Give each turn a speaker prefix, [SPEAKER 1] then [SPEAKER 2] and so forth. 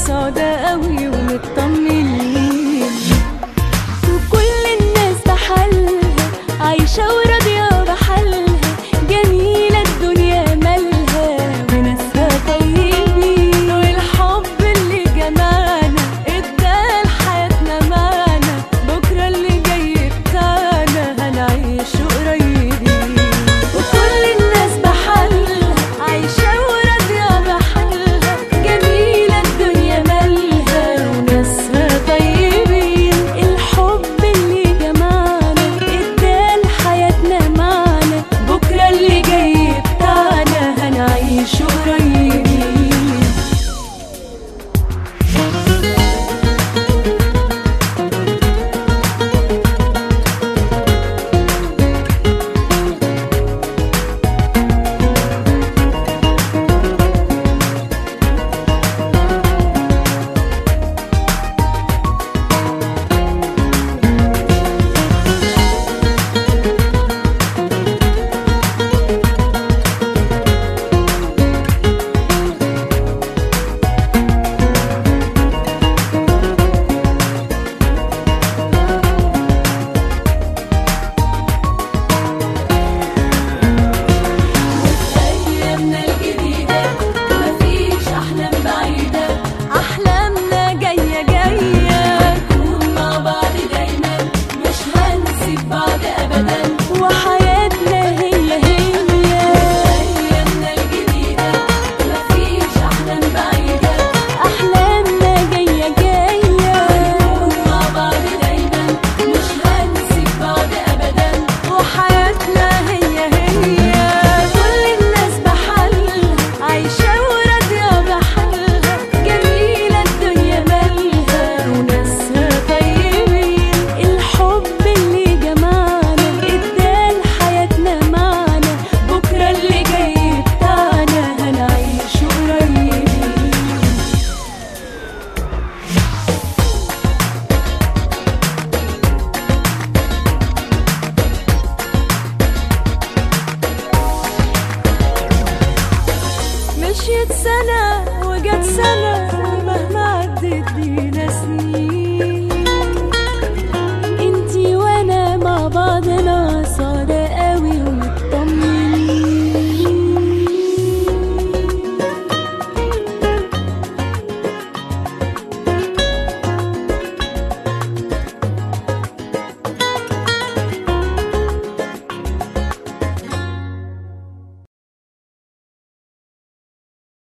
[SPEAKER 1] سعداء قوي ومطمنين وكل الناس بحالها عايشة وراضية بحالها جميلة الدنيا مالها وناسها طيبين والحب اللي جمعنا ادى لحياتنا معنى بكرة اللي جاي بتاعنا هنعيشه قريبين وكل الناس بحالها عايشة وراضية بحالها جميلة الدنيا مالها وناسها طيبين الحب اللي جمعنا ادى لحياتنا معنى بكرة اللي جاي بتاعنا هنعيشه قريبين أيامنا الجديدة مفيش أحلام بعيدة أحلامنا جاية جاية هنكون مع بعض دايما مش هنسيب بعض أبدا وحياتنا هي هي أيامنا الجديدة مفيش أحلام بعيدة أحلامنا جاية جاية هنكون مع بعض دايما مش هنسيب بعض أبدا وحياتنا هي هي كل الناس بحالها عايشة وراضية بحالها جميلة الدنيا مالها وناسها طيبين الحب اللي جمعنا ادى لحياتنا معنى بكرة اللي جاي بتاعنا هنعيشه قريبين مشيت سنة وجت سنة ومهما عدت دي